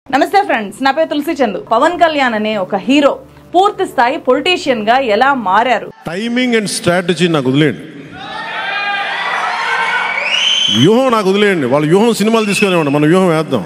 నమస్తే ఫ్రెండ్స్ నా పేరు తులసి చందు పవన్ కళ్యాణ్ అనే ఒక హీరో పూర్తి స్థాయి పొలిటీషియన్ గా ఎలా మారారు టైమింగ్ అండ్ స్ట్రాటజీ నాకు వదిలేయండి వ్యూహం నాకు వదిలేయండి వాళ్ళ వ్యూహం సినిమాలు తీసుకునేవాడి మన వ్యూహం వేద్దాం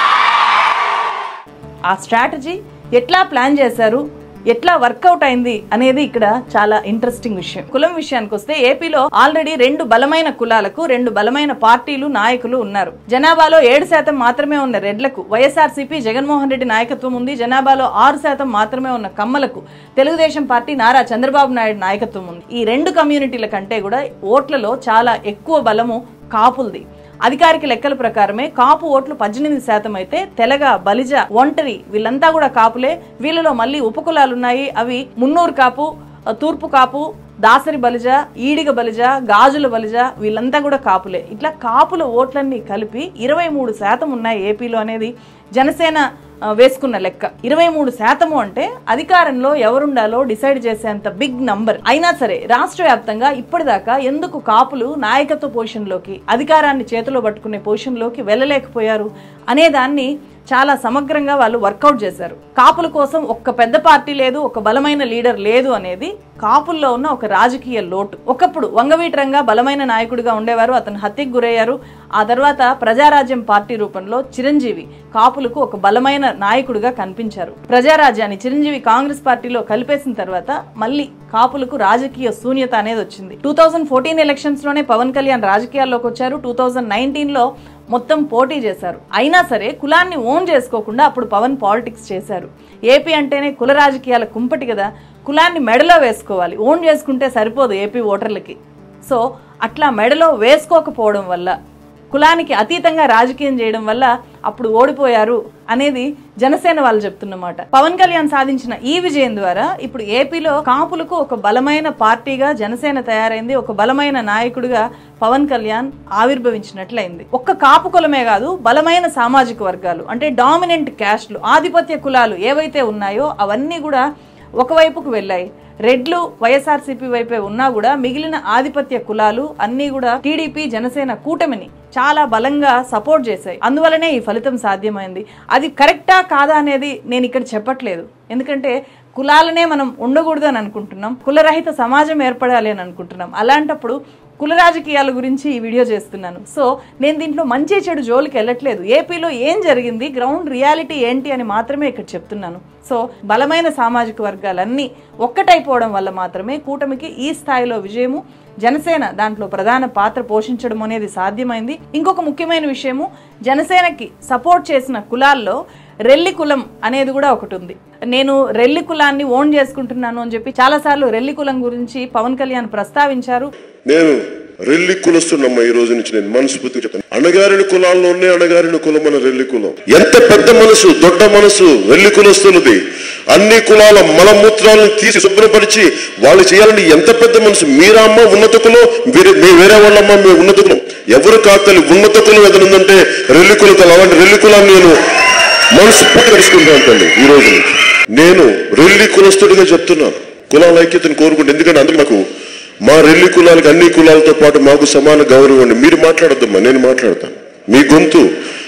ఆ స్ట్రాటజీ ఎట్లా ప్లాన్ చేశారు ఎట్లా వర్కౌట్ అయింది అనేది ఇక్కడ చాలా ఇంట్రెస్టింగ్ విషయం కులం విషయానికి వస్తే ఏపీలో ఆల్రెడీ రెండు బలమైన కులాలకు రెండు బలమైన పార్టీలు నాయకులు ఉన్నారు జనాభాలో ఏడు శాతం మాత్రమే ఉన్న రెడ్లకు వైఎస్ఆర్సీపీ జగన్మోహన్ రెడ్డి నాయకత్వం ఉంది జనాభాలో ఆరు శాతం మాత్రమే ఉన్న కమ్మలకు తెలుగుదేశం పార్టీ నారా చంద్రబాబు నాయుడు నాయకత్వం ఉంది ఈ రెండు కమ్యూనిటీల కంటే కూడా ఓట్లలో చాలా ఎక్కువ బలము కాపులది అధికారిక లెక్కల ప్రకారమే కాపు ఓట్లు పద్దెనిమిది శాతం అయితే తెలగ బలిజ ఒంటరి వీళ్ళంతా కూడా కాపులే వీళ్ళలో మళ్ళీ ఉపకులాలు ఉన్నాయి అవి మున్నూరు కాపు తూర్పు కాపు దాసరి బలిజ ఈడిగ బలిజ గాజుల బలిజ వీళ్ళంతా కూడా కాపులే ఇట్లా కాపుల ఓట్లన్నీ కలిపి ఇరవై మూడు శాతం ఉన్నాయి ఏపీలో అనేది జనసేన ఆ, వేసుకున్న లెక్క ఇరవై మూడు శాతము అంటే అధికారంలో ఎవరుండాలో డిసైడ్ చేసేంత బిగ్ నంబర్ అయినా సరే రాష్ట్ర వ్యాప్తంగా ఇప్పటిదాకా ఎందుకు కాపులు నాయకత్వ పొజిషన్లోకి అధికారాన్ని చేతిలో పట్టుకునే పొజిషన్లోకి వెళ్ళలేకపోయారు అనే దాన్ని చాలా సమగ్రంగా వాళ్ళు వర్కౌట్ చేశారు కాపుల కోసం ఒక్క పెద్ద పార్టీ లేదు ఒక బలమైన లీడర్ లేదు అనేది కాపుల్లో ఉన్న ఒక రాజకీయ లోటు ఒకప్పుడు వంగవీటరంగా బలమైన నాయకుడిగా ఉండేవారు అతను హత్యకు గురయ్యారు ఆ తర్వాత ప్రజారాజ్యం పార్టీ రూపంలో చిరంజీవి కాపులకు ఒక బలమైన నాయకుడిగా కనిపించారు ప్రజారాజ్యాన్ని చిరంజీవి కాంగ్రెస్ పార్టీలో కలిపేసిన తర్వాత మళ్ళీ కాపులకు రాజకీయ శూన్యత అనేది వచ్చింది టూ థౌజండ్ ఫోర్టీన్ ఎలక్షన్స్ లోనే పవన్ కళ్యాణ్ రాజకీయాల్లోకి వచ్చారు టూ థౌజండ్ నైన్టీన్ లో మొత్తం పోటీ చేశారు అయినా సరే కులాన్ని ఓన్ చేసుకోకుండా అప్పుడు పవన్ పాలిటిక్స్ చేశారు ఏపీ అంటేనే కుల రాజకీయాల కుంపటి కదా కులాన్ని మెడలో వేసుకోవాలి ఓన్ చేసుకుంటే సరిపోదు ఏపీ ఓటర్లకి సో అట్లా మెడలో వేసుకోకపోవడం వల్ల కులానికి అతీతంగా రాజకీయం చేయడం వల్ల అప్పుడు ఓడిపోయారు అనేది జనసేన వాళ్ళు చెప్తున్నమాట పవన్ కళ్యాణ్ సాధించిన ఈ విజయం ద్వారా ఇప్పుడు ఏపీలో కాపులకు ఒక బలమైన పార్టీగా జనసేన తయారైంది ఒక బలమైన నాయకుడిగా పవన్ కళ్యాణ్ ఆవిర్భవించినట్లయింది ఒక్క కాపు కులమే కాదు బలమైన సామాజిక వర్గాలు అంటే డామినెంట్ క్యాస్ట్లు ఆధిపత్య కులాలు ఏవైతే ఉన్నాయో అవన్నీ కూడా ఒకవైపుకు వెళ్ళాయి రెడ్లు వైఎస్ఆర్సీపీ వైపే ఉన్నా కూడా మిగిలిన ఆధిపత్య కులాలు అన్నీ కూడా టీడీపీ జనసేన కూటమిని చాలా బలంగా సపోర్ట్ చేశాయి అందువలనే ఈ ఫలితం సాధ్యమైంది అది కరెక్టా కాదా అనేది నేను ఇక్కడ చెప్పట్లేదు ఎందుకంటే కులాలనే మనం ఉండకూడదు అని అనుకుంటున్నాం కులరహిత సమాజం ఏర్పడాలి అని అనుకుంటున్నాం అలాంటప్పుడు కుల రాజకీయాల గురించి ఈ వీడియో చేస్తున్నాను సో నేను దీంట్లో మంచి చెడు జోలికి వెళ్ళట్లేదు ఏపీలో ఏం జరిగింది గ్రౌండ్ రియాలిటీ ఏంటి అని మాత్రమే ఇక్కడ చెప్తున్నాను సో బలమైన సామాజిక వర్గాలన్నీ ఒక్కటైపోవడం వల్ల మాత్రమే కూటమికి ఈ స్థాయిలో విజయము జనసేన దాంట్లో ప్రధాన పాత్ర పోషించడం అనేది సాధ్యమైంది ఇంకొక ముఖ్యమైన విషయము జనసేనకి సపోర్ట్ చేసిన కులాల్లో రెల్లి కులం అనేది కూడా ఒకటి ఉంది నేను రెల్లి కులాన్ని ఓన్ చేసుకుంటున్నాను అని చెప్పి చాలాసార్లు రెల్లి కులం గురించి పవన్ కళ్యాణ్ ప్రస్తావించారు నేను రెల్లి కులస్తున్నమ్మ ఈ రోజు నుంచి నేను మనస్ఫూర్తిగా చెప్తాను అణగారిన కులాల్లోనే అణగారిన కులం మన రెల్లి కులం ఎంత పెద్ద మనసు దొడ్డ మనసు రెల్లి కులస్తున్నది అన్ని కులాల మలమూత్రాలను తీసి శుభ్రపరిచి వాళ్ళు చేయాలని ఎంత పెద్ద మనసు మీరమ్మ ఉన్నత కులం వేరే మీ వేరే వాళ్ళమ్మ మీ ఉన్నత కులం ఎవరు కాతలి ఉన్నత కులం ఏదైనా రెల్లి కులతలు అలాంటి రెల్లి కులాన్ని నేను మనసు పూర్తి తెలుసుకుంటాను తల్లి ఈ రోజు నుంచి నేను రెల్లి కులస్తుడిగా చెప్తున్నాను కులాల ఐక్యతను కోరుకుంటే ఎందుకంటే అందుకు నాకు మా రెల్లి కులాలకు అన్ని కులాలతో పాటు మాకు సమాన గౌరవం అండి మీరు మాట్లాడద్దమ్మా నేను మాట్లాడతాను మీ గొంతు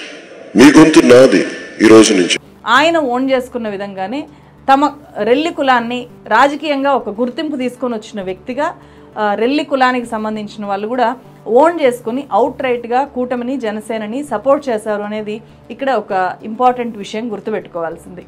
మీ గొంతు నాది ఈ రోజు నుంచి ఆయన ఓన్ చేసుకున్న విధంగానే తమ రెల్లి కులాన్ని రాజకీయంగా ఒక గుర్తింపు తీసుకొని వచ్చిన వ్యక్తిగా ఆ, రెల్లి కులానికి సంబంధించిన వాళ్ళు కూడా ఓన్ చేసుకుని అవుట్ రైట్గా కూటమిని జనసేనని సపోర్ట్ చేశారు అనేది ఇక్కడ ఒక ఇంపార్టెంట్ విషయం గుర్తుపెట్టుకోవాల్సింది